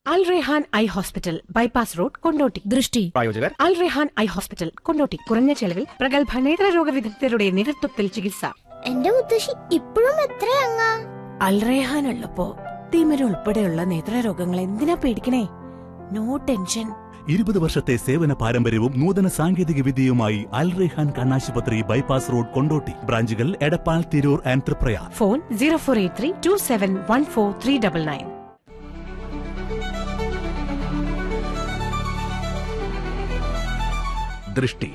അൽ Rehan eye hospital bypass road Kondotty Drishti പ്രായോജകർ Al Rehan eye hospital Kondotty കുറഞ്ഞ ചെലവിൽ പ്രഗത്ഭ നേത്രരോഗ വിദഗ്ധരുടെ നേതൃത്വത്തിൽ ചികിത്സ എന്റെ മുത്തശ്ശി ഇപ്പോഴും എത്രയങ്ങാ അൽറേഹാൻ ഉള്ളപ്പോ തിമിര ഉൾപ്പെടെയുള്ള നേത്രരോഗങ്ങൾ എന്തിനാ പേടിക്കണേ നോ ടെൻഷൻ ഇരുപത് വർഷത്തെ സേവന പാരമ്പര്യവും നൂതന സാങ്കേതിക വിദ്യയുമായി അൽ റെഹാൻ കണ്ണാശുപത്രി ബൈപ്പാസ് റോഡ് കൊണ്ടോട്ടി ബ്രാഞ്ചുകൾ Edappal Tirur and Triprayar phone zero four eight three two seven one four three double nine Drishti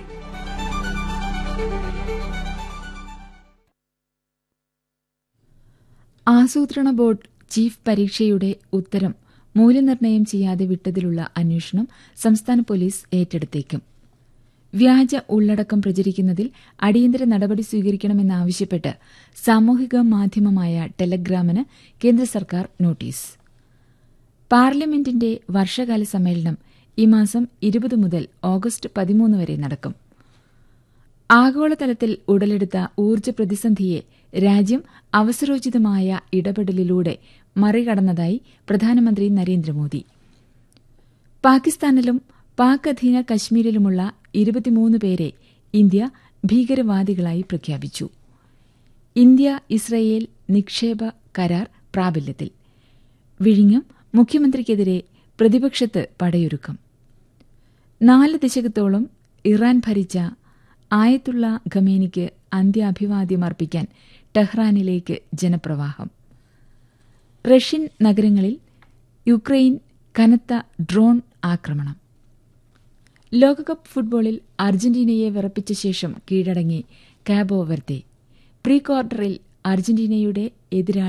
ആസൂത്രണ ബോർഡ് ചീഫ് പരീക്ഷയുടെ ഉത്തരം മൂല്യനിർണ്ണയം ചെയ്യാതെ വിട്ടതിലുള്ള അന്വേഷണം സംസ്ഥാന പോലീസ് ഏറ്റെടുത്തേക്കും വ്യാജ ഉള്ളടക്കം പ്രചരിക്കുന്നതിൽ അടിയന്തര നടപടി സ്വീകരിക്കണമെന്നാവശ്യപ്പെട്ട് സാമൂഹിക മാധ്യമമായ ടെലഗ്രാമിന് കേന്ദ്ര സർക്കാർ നോട്ടീസ് പാർലമെന്റിന്റെ വർഷകാല സമ്മേളനം ഈ മാസം ഇരുപത് മുതൽ ഓഗസ്റ്റ് പതിമൂന്ന് വരെ നടക്കും ആഗോളതലത്തിൽ ഉടലെടുത്ത ഊർജ്ജ പ്രതിസന്ധിയെ രാജ്യം അവസരോചിതമായ ഇടപെടലിലൂടെ മറികടന്നതായി പ്രധാനമന്ത്രി നരേന്ദ്രമോദി പാകിസ്ഥാനിലും പാക് അധീന കശ്മീരിലുമുള്ള ഇരുപത്തിമൂന്ന് പേരെ ഇന്ത്യ ഭീകരവാദികളായി പ്രഖ്യാപിച്ചു ഇന്ത്യ ഇസ്രയേൽ നിക്ഷേപ കരാർ പ്രാബല്യത്തിൽ വിഴിഞ്ഞം മുഖ്യമന്ത്രിക്കെതിരെ പ്രതിപക്ഷത്ത് പടയൊരുക്കം നാല് ദശകത്തോളം ഇറാൻ ഭരിച്ച ആയത്തുള്ള ഖമേനിക്ക് അന്ത്യാഭിവാദ്യം അർപ്പിക്കാൻ ടെഹ്റാനിലേക്ക് ജനപ്രവാഹം റഷ്യൻ നഗരങ്ങളിൽ യുക്രൈൻ കനത്ത ഡ്രോൺ ആക്രമണം ലോകകപ്പ് ഫുട്ബോളിൽ അർജന്റീനയെ വിറപ്പിച്ച ശേഷം കീഴടങ്ങി കാബോ വെർദെ പ്രീ ക്വാർട്ടറിൽ അർജന്റീനയുടെ എതിരാളി